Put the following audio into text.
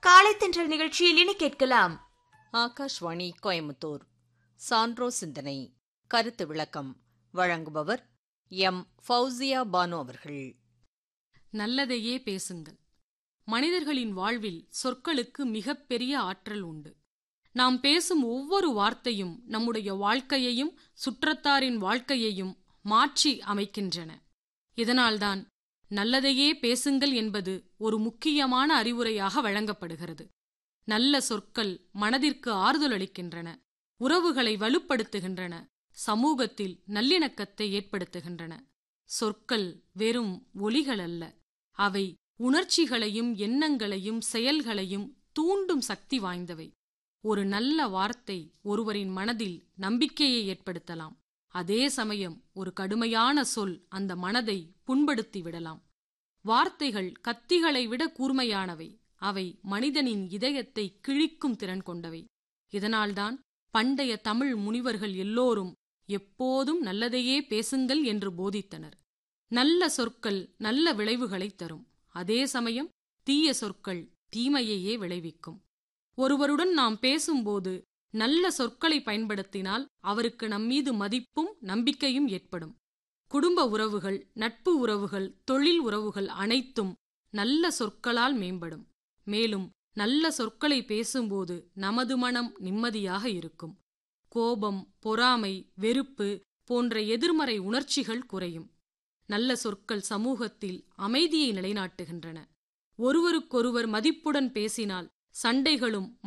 காலை தென்றல் நிகழ்ச்சியில் இனி கேட்கலாம் ஆகாஷ்வாணி கோயமுத்தூர் சான்றோ சிந்தனை கருத்து விளக்கம் வழங்குபவர் எம் ஃபௌசியா பானு அவர்கள் நல்லதையே பேசுங்கள் மனிதர்களின் வாழ்வில் சொற்களுக்கு மிகப்பெரிய ஆற்றல் உண்டு நாம் பேசும் ஒவ்வொரு வார்த்தையும் நம்முடைய வாழ்க்கையையும் சுற்றத்தாரின் வாழ்க்கையையும் மாற்றி அமைக்கின்றன இதனால்தான் நல்லதையே பேசுங்கள் என்பது ஒரு முக்கியமான அறிவுரையாக வழங்கப்படுகிறது நல்ல சொற்கள் மனதிற்கு ஆறுதல் அளிக்கின்றன உறவுகளை வலுப்படுத்துகின்றன சமூகத்தில் நல்லிணக்கத்தை ஏற்படுத்துகின்றன சொற்கள் வெறும் ஒலிகள் அல்ல அவை உணர்ச்சிகளையும் எண்ணங்களையும் செயல்களையும் தூண்டும் சக்தி வாய்ந்தவை ஒரு நல்ல வார்த்தை ஒருவரின் மனதில் நம்பிக்கையை ஏற்படுத்தலாம் அதே சமயம் ஒரு கடுமையான சொல் அந்த மனதை புண்படுத்தி விடலாம் வார்த்தைகள் கத்திகளை விட கூர்மையானவை அவை மனிதனின் இதயத்தை கிழிக்கும் திறன் கொண்டவை இதனால்தான் பண்டைய தமிழ் முனிவர்கள் எல்லோரும் எப்போதும் நல்லதையே பேசுங்கள் என்று போதித்தனர் நல்ல சொற்கள் நல்ல விளைவுகளைத் தரும் அதே சமயம் தீய சொற்கள் தீமையையே விளைவிக்கும் ஒருவருடன் நாம் பேசும்போது நல்ல சொற்களை பயன்படுத்தினால் அவருக்கு நம்மீது மதிப்பும் நம்பிக்கையும் ஏற்படும் குடும்ப உறவுகள் நட்பு உறவுகள் தொழில் உறவுகள் அனைத்தும் நல்ல சொற்களால் மேம்படும் மேலும் நல்ல சொற்களை பேசும்போது நமது மனம் நிம்மதியாக இருக்கும் கோபம் பொறாமை வெறுப்பு போன்ற எதிர்மறை உணர்ச்சிகள் குறையும் நல்ல சொற்கள் சமூகத்தில் அமைதியை நிலைநாட்டுகின்றன ஒருவருக்கொருவர் மதிப்புடன் பேசினால் சண்டைகளும்